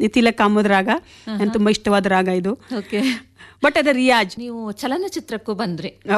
ತಿಲಕ್ ಕಾಮದ ರಾಗ ನನ್ ತುಂಬಾ ಇಷ್ಟವಾದ ರಾಗ ಇದು ಓಕೆ ಬಟ್ ಅದ ರಿಯಾಜ್ ನೀವು ಚಲನಚಿತ್ರಕ್ಕೂ ಬಂದ್ರಿ ಓ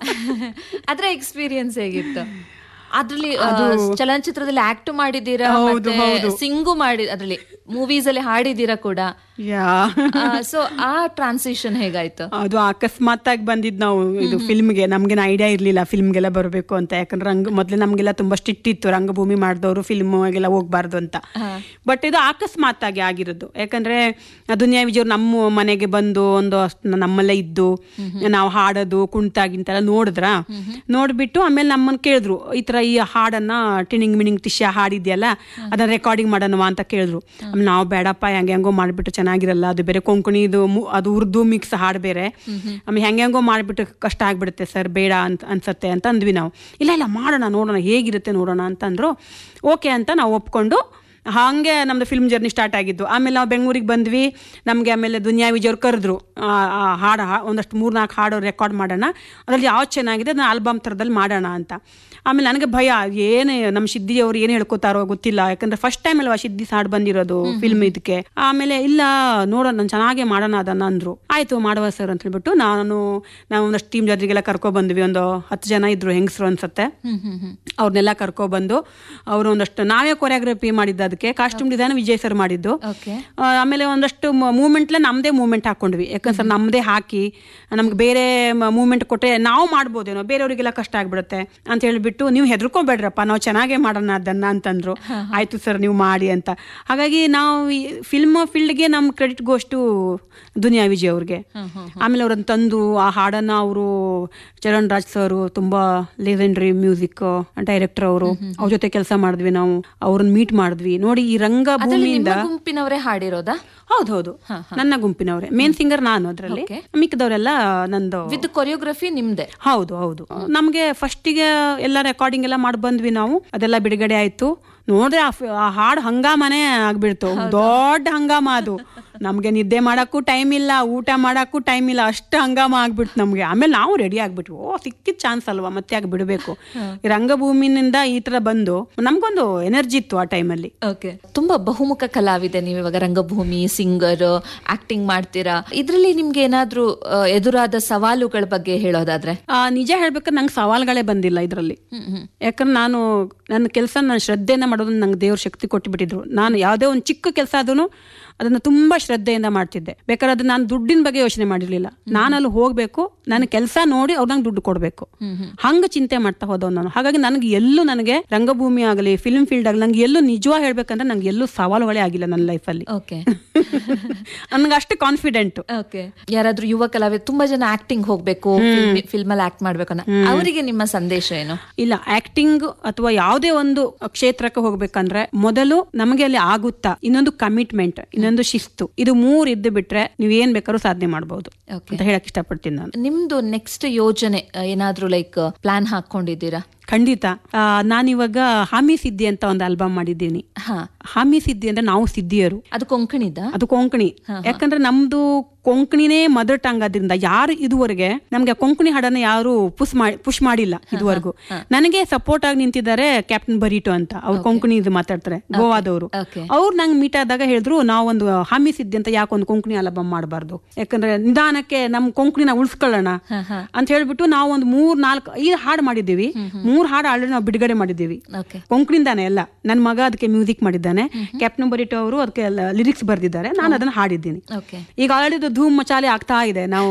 ಅದ್ರ ಎಕ್ಸ್ಪೀರಿಯನ್ಸ್ ಹೇಗಿತ್ತು ಅದ್ರಲ್ಲಿ ಆ, ಚಲನಚಿತ್ರದಲ್ಲಿ ಆಕ್ಟ್ ಮಾಡಿದ್ದೀರಾ ಹೌದು, ಮತ್ತೆ ಸಿಂಗು ಮಾಡಿ ಅದ್ರಲ್ಲಿ ಮೂವೀಸ್ ಅಲ್ಲಿ ಹಾಡಿದ್ದೀರಾ ಕೂಡ ಯಾ ಸೊ ಆ ಟ್ರಾನ್ಸಿಷನ್ ಹೇಗಾಯ್ತು ಅದು ಅಕಸ್ಮಾತ್ ಆಗಿ ಬಂದಿದ್ ನಾವು ಇದು ಫಿಲ್ಮ್ಗೆ ನಮ್ಗೇನು ಐಡಿಯಾ ಇರ್ಲಿಲ್ಲ ಫಿಲ್ಮ್ಗೆಲ್ಲ ಬರಬೇಕು ಅಂತ ಯಾಕಂದ್ರೆ ರಂಗ ಮೊದ್ಲು ನಮ್ಗೆಲ್ಲ ತುಂಬಾ ಸ್ಟ್ರಿಕ್ಟ್ ಇತ್ತು ರಂಗಭೂಮಿ ಮಾಡಿದವರು ಫಿಲ್ಮ್ಗೆಲ್ಲ ಹೋಗ್ಬಾರ್ದು ಅಂತ ಬಟ್ ಇದು ಅಕಸ್ಮಾತ್ ಆಗಿ ಆಗಿರೋದು ಯಾಕಂದ್ರೆ ದುನಿಯಾ ವಿಜಯವ್ರು ನಮ್ಮ ಮನೆಗೆ ಬಂದು ಒಂದು ಅಷ್ಟ್ ನಮ್ಮಲ್ಲೇ ಇದ್ದು ನಾವು ಹಾಡೋದು ಕುಣಿತ ಗಿಂತೆಲ್ಲ ನೋಡಿದ್ರ ನೋಡ್ಬಿಟ್ಟು ಆಮೇಲೆ ನಮ್ಮನ್ನ ಕೇಳಿದ್ರು ಈ ತರ ಈ ಹಾಡನ್ನ ಟಿಣಿಂಗ್ ಮಿಣಿಂಗ್ ಟಿಶ್ಯ ಹಾಡಿದ್ಯಲ್ಲ ಅದನ್ನ ರೆಕಾರ್ಡಿಂಗ್ ಮಾಡೋಣವಾ ಅಂತ ಕೇಳಿದ್ರು ಆಮೇಲೆ ನಾವು ಬೇಡಪ್ಪ ಹೆಂಗೆ ಹೆಂಗೋ ಮಾಡ್ಬಿಟ್ಟು ಚೆನ್ನಾಗಿರಲ್ಲ ಅದು ಬೇರೆ ಕೊಂಕಣಿ ಇದು ಮು- ಅದು ಉರ್ದು ಮಿಕ್ಸ್ ಹಾಡು ಬೇರೆ ಆಮೇಲೆ ಹೆಂಗೆ ಹೆಂಗೋ ಮಾಡ್ಬಿಟ್ಟು ಕಷ್ಟ ಆಗ್ಬಿಡುತ್ತೆ ಸರ್ ಬೇಡ ಅಂತ ಅನ್ಸತ್ತೆ ಅಂತ ಅಂದ್ವಿ ನಾವು ಇಲ್ಲ ಇಲ್ಲ ಮಾಡೋಣ ನೋಡೋಣ ಹೇಗಿರುತ್ತೆ ನೋಡೋಣ ಅಂತಂದ್ರು ಓಕೆ ಅಂತ ನಾವು ಒಪ್ಕೊಂಡು ಹಾಗೆ ನಮ್ದು ಫಿಲ್ಮ್ ಜರ್ನಿ ಸ್ಟಾರ್ಟ್ ಆಗಿದ್ದು ಆಮೇಲೆ ನಾವು ಬೆಂಗಳೂರಿಗೆ ಬಂದ್ವಿ ನಮಗೆ ಆಮೇಲೆ ದುನಿಯಾ ವಿಜಯವ್ರು ಕರೆದ್ರು ಆ- ಆ ಹಾಡು ಹಾ- ಒಂದಷ್ಟು ಮೂರು ನಾಲ್ಕು ಹಾಡು ರೆಕಾರ್ಡ್ ಮಾಡೋಣ ಅದ್ರಲ್ಲಿ ಯಾವ್ದು ಚೆನ್ನಾಗಿದೆ ಅದನ್ನ ಆಲ್ಬಮ್ ಥರದಲ್ಲಿ ಮಾಡೋಣ ಅಂತ ಆಮೇಲೆ ನನಗೆ ಭಯ ಏನು ನಮ್ಮ ಸಿದ್ದಿ ಅವ್ರು ಏನು ಹೇಳ್ಕೊತಾರೋ ಗೊತ್ತಿಲ್ಲ ಯಾಕಂದ್ರೆ ಫಸ್ಟ್ ಟೈಮ್ ಅಲ್ವಾ ಸಿದ್ದಿ ಹಾಡು ಬಂದಿರೋದು ಫಿಲ್ಮ್ ಇದಕ್ಕೆ ಆಮೇಲೆ ಇಲ್ಲ ನೋಡೋಣ ನಾನು ಚೆನ್ನಾಗೇ ಮಾಡೋಣ ಅದನ್ನ ಅಂದ್ರು ಆಯ್ತು ಮಾಡುವ ಸರ್ ಅಂತ ಹೇಳ್ಬಿಟ್ಟು ನಾನು ನಾವು ಒಂದಷ್ಟು ಟೀಮ್ ಜೊತೆಗೆಲ್ಲ ಕರ್ಕೊ ಬಂದ್ವಿ ಒಂದು ಹತ್ತು ಜನ ಇದ್ರು ಹೆಂಗಸರು ಅನ್ಸತ್ತೆ ಅವ್ರನ್ನೆಲ್ಲ ಕರ್ಕೊ ಬಂದು ಅವರು ಒಂದಷ್ಟು ನಾವೇ ಕೊರಿಯೋಗ್ರಫಿ ಮಾಡಿದ್ದು ಅದಕ್ಕೆ ಕಾಸ್ಟ್ಯೂಮ್ ಡಿಸೈನ್ ವಿಜಯ್ ಸರ್ ಮಾಡಿದ್ದು ಓಕೆ ಆ, ಆಮೇಲೆ ಒಂದಷ್ಟು ಮೂಮೆಂಟ್ಲೆ ನಮ್ಮದೇ ಮೂಮೆಂಟ್ ಹಾಕೊಂಡ್ವಿ ಯಾಕಂದ್ರೆ ನಮ್ಮದೇ ಹಾಕಿ ನಮ್ಗೆ ಬೇರೆ ಮೂಮೆಂಟ್ ಕೊಟ್ಟರೆ ನಾವು ಮಾಡ್ಬೋದೇನೋ ಬೇರೆಯವರಿಗೆಲ್ಲ ಕಷ್ಟ ಆಗ್ಬಿಡುತ್ತೆ ಅಂತ ಹೇಳ್ಬಿಟ್ಟು ನೀವು ಹೆದರ್ಕೋಬೇಡ್ರಪ್ಪ ನಾವು ಚೆನ್ನಾಗೇ ಮಾಡೋಣ ಅದನ್ನ ಅಂತಂದ್ರು ಆಯ್ತು ಸರ್ ನೀವು ಮಾಡಿ ಅಂತ ಹಾಗಾಗಿ ನಾವು ಫಿಲ್ಮ್ ಫೀಲ್ಡ್ಗೆ ನಮ್ಮ ಕ್ರೆಡಿಟ್ ಗೋಷ್ಟು ದುನಿಯಾ ವಿಜಯ್ ಅವ್ರಿಗೆ ಆಮೇಲೆ ಅವ್ರನ್ನ ತಂದು ಆ ಹಾಡನ್ನ ಅವರು ಚರಣ್ ರಾಜ್ ಸರ್ ತುಂಬಾ ಲೆಜೆಂಡ್ರಿ ಮ್ಯೂಸಿಕ್ ಡೈರೆಕ್ಟರ್ ಅವರು ಅವ್ರ ಜೊತೆ ಕೆಲಸ ಮಾಡಿದ್ವಿ ನಾವು ಅವ್ರನ್ನ ಮೀಟ್ ಮಾಡಿದ್ವಿ ನೋಡಿ ಈ ರಂಗಭೂಮಿಯಿಂದ ನಿಮ್ಮ ಗುಂಪಿನವರೇ ಹಾಡಿರೋದಾ ಹೌದು ಹೌದು ನನ್ನ ಗುಂಪಿನವರೇ ಮೇನ್ ಸಿಂಗರ್ ನಾನು ಅದರಲ್ಲಿ ಮಿಕ್ಕಿದವರೆಲ್ಲ ನಂದು ವಿತ್ ಕೊರಿಯೋಗ್ರಫಿ ನಿಮ್ದೆ ಹೌದು ಹೌದು ನಮ್ಗೆ ಫಸ್ಟಿಗೆ ಎಲ್ಲ ರೆಕಾರ್ಡಿಂಗ್ ಎಲ್ಲ ಮಾಡಿ ಬಂದ್ವಿ ನಾವು ಅದೆಲ್ಲ ಬಿಡುಗಡೆ ಆಯ್ತು ನೋಡಿದ್ರೆ ಆ ಫಿ- ಆ ಹಾಡು ಹಂಗಾಮನೇ ಆಗ್ಬಿಡ್ತು ದೊಡ್ಡ ಹಂಗಾಮ ಅದು ನಮ್ಗೆ ನಿದ್ದೆ ಮಾಡಕ್ಕೂ ಟೈಮ್ ಇಲ್ಲ ಊಟ ಮಾಡಕ್ಕೂ ಟೈಮ್ ಇಲ್ಲ ಅಷ್ಟು ಹಂಗಾಮ ಆಗ್ಬಿಡ್ತು ನಮ್ಗೆ ಆಮೇಲೆ ನಾವು ರೆಡಿ ಆಗ್ಬಿಟ್ವಿ ಓ ಸಿಕ್ಕಿದ ಚಾನ್ಸ್ ಅಲ್ವಾ ಮತ್ತೆ ಯಾಕೆ ಬಿಡಬೇಕು ಈ ರಂಗಭೂಮಿನಿಂದ ಈ ತರ ಬಂದು ನಮ್ಗೊಂದು ಎನರ್ಜಿ ಇತ್ತು ಆ ಟೈಮಲ್ಲಿ ಓಕೆ ತುಂಬಾ ಬಹುಮುಖ ಕಲಾವಿದೆ ನೀವು ಇವಾಗ ರಂಗಭೂಮಿ ಸಿಂಗರ್ ಆಕ್ಟಿಂಗ್ ಮಾಡ್ತೀರಾ ಇದ್ರಲ್ಲಿ ನಿಮ್ಗೆ ಏನಾದ್ರೂ ಆ, ಎದುರಾದ ಸವಾಲುಗಳ ಬಗ್ಗೆ ಹೇಳೋದಾದ್ರೆ ಆ, ನಿಜ ಹೇಳ್ಬೇಕಾದ್ರೆ ನಂಗೆ ಸವಾಲ್ಗಳೇ ಬಂದಿಲ್ಲ ಇದರಲ್ಲಿ ಯಾಕಂದ್ರೆ ನಾನು ನನ್ನ ಕೆಲಸ ನಾನು ಶ್ರದ್ಧೆಯಿಂದ ಮಾಡೋದನ್ನ ನಂಗೆ ದೇವ್ರ ಶಕ್ತಿ ಕೊಟ್ಟುಬಿಟ್ಟಿದ್ರು ನಾನು ಯಾವುದೇ ಒಂದು ಚಿಕ್ಕ ಕೆಲಸ ಆದ್ರೂ ಅದನ್ನ ತುಂಬಾ ಶ್ರದ್ಧೆಯಿಂದ ಮಾಡ್ತಿದ್ದೆ ಬೇಕಾದ್ರೆ ಅದನ್ನ ನಾನು ದುಡ್ಡಿನ ಬಗ್ಗೆ ಯೋಚನೆ ಮಾಡಿರ್ಲಿಲ್ಲ ನಾನು ಅಲ್ಲಿ ಹೋಗ್ಬೇಕು ನನ್ನ ಕೆಲಸ ನೋಡಿ ಅವ್ರು ನಂಗೆ ದುಡ್ಡು ಕೊಡಬೇಕು ಹಂಗ ಚಿಂತೆ ಮಾಡ್ತಾ ಹೋದವ್ ನಾನು ಹಾಗಾಗಿ ನನಗೆ ಎಲ್ಲೂ ನನಗೆ ರಂಗಭೂಮಿ ಆಗಲಿ ಫಿಲ್ಮ್ ಫೀಲ್ಡ್ ಆಗಲಿ ನಂಗೆ ಎಲ್ಲೂ ನಿಜವಾಗಿ ಹೇಳ್ಬೇಕಂದ್ರೆ ನಂಗೆ ಎಲ್ಲೂ ಸವಾಲುಗಳೇ ಆಗಿಲ್ಲ ನನ್ನ ಲೈಫಲ್ಲಿ ಓಕೆ ನನಗೆ ಅಷ್ಟು ಕಾನ್ಫಿಡೆಂಟ್ ಓಕೆ ಯಾರಾದ್ರೂ ಯುವ ಕಲಾವಿದ ತುಂಬಾ ಜನ ಆಕ್ಟಿಂಗ್ ಹೋಗ್ಬೇಕು ಫಿಲ್ಮ್ ಅಲ್ಲಿ ಆಕ್ಟ್ ಮಾಡ್ಬೇಕು ಅನ್ನೋ ಅವರಿಗೆ ನಿಮ್ಮ ಸಂದೇಶ ಏನು ಇಲ್ಲ ಆಕ್ಟಿಂಗ್ ಅಥವಾ ಯಾವುದೇ ಒಂದು ಕ್ಷೇತ್ರಕ್ಕೆ ಹೋಗ್ಬೇಕಂದ್ರೆ ಮೊದಲು ನಮಗೆ ಅಲ್ಲಿ ಆಗುತ್ತಾ ಇನ್ನೊಂದು ಕಮಿಟ್ಮೆಂಟ್ ಇನ್ನೊಂದು ಶಿಸ್ತು ಇದು ಮೂರ್ ಇದ್ದು ಬಿಟ್ರೆ ನೀವ್ ಏನ್ ಬೇಕಾದ್ರೂ ಸಾಧನೆ ಮಾಡಬಹುದು Okay. ಅಂತ ಹೇಳಕ್ ಇಷ್ಟಪಡ್ತೀನಿ ನಾನು ನಿಮ್ದು ನೆಕ್ಸ್ಟ್ ಯೋಜನೆ ಆ, ಏನಾದ್ರೂ ಲೈಕ್ ಪ್ಲಾನ್ ಹಾಕೊಂಡಿದ್ದೀರಾ ಖಂಡಿತ ಆ, ನಾನಿವಾಗ ಹಾಮಿ ಸಿದ್ಧಿ ಅಂತ ಒಂದು ಆಲ್ಬಮ್ ಮಾಡಿದ್ದೀನಿ ಹಾ ಹಾಮಿ ಸಿದ್ಧಿ ಅಂದ್ರೆ ನಾವು ಸಿದ್ಧಿಯರು ಅದು ಕೊಂಕಣಿದ ಅದು ಕೊಂಕಣಿ ಯಾಕಂದ್ರೆ ನಮ್ದು ಕೊಂಕಣಿನೇ ಮದರ್ ಟಂಗ್ ಆದ್ರಿಂದ ಯಾರು ಇದುವರೆಗೆ ನಮ್ಗೆ ಕೊಂಕಣಿ ಹಾಡನ್ನ ಯಾರು ಪುಷ್ ಮಾಡಿ ಪುಷ್ ಮಾಡಿಲ್ಲ ಇದುವರೆಗೂ ನನಗೆ ಸಪೋರ್ಟ್ ಆಗಿ ನಿಂತಿದ್ದಾರೆ ಕ್ಯಾಪ್ಟನ್ ಬರೀಟೋ ಅಂತ ಅವ್ರು ಕೊಂಕಣಿ ಇದು ಮಾತಾಡ್ತಾರೆ ಗೋವಾದವರು ಓಕೆ ಅವ್ರು ನಂಗೆ ಮೀಟ್ ಆದಾಗ ಹೇಳಿದ್ರು ನಾವೊಂದು ಹಾಮಿ ಸಿದ್ಧಿ ಅಂತ ಯಾಕೊಂದು ಕೊಂಕಣಿ ಆಲ್ಬಮ್ ಮಾಡಬಾರ್ದು ಯಾಕಂದ್ರೆ ನಿಧಾನಕ್ಕೆ ನಮ್ ಕೊಂಕಣಿನ ಉಳಿಸ್ಕೊಳ್ಳೋಣ ಅಂತ ಹೇಳ್ಬಿಟ್ಟು ನಾವು ಒಂದು ಮೂರ್ ನಾಲ್ಕು ಐದು ಹಾಡು ಮಾಡಿದ್ದೀವಿ ಮೂರ್ ಹಾಡು ಆಲ್ರೆಡಿ ನಾವು ಬಿಡುಗಡೆ ಮಾಡಿದ್ದೀವಿ ಓಕೆ ಕೊಂಕಣಿಂದಾನೆ ಎಲ್ಲ ನನ್ನ ಮಗ ಅದಕ್ಕೆ ಮ್ಯೂಸಿಕ್ ಮಾಡಿದ್ದಾನೆ ಕ್ಯಾಪ್ಟನ್ ಬರಿಟೋ ಅವರು ಅದಕ್ಕೆ ಲಿರಿಕ್ಸ್ ಬರ್ದಿದ್ದಾರೆ ನಾನು ಅದನ್ನ ಹಾಡಿದ್ದೀನಿ ಓಕೆ ಈಗ ಆಲ್ರೆಡಿ ಧೂಮ್ ಮಚಾಲೆ ಆಗ್ತಾ ಇದೆ ನಾವು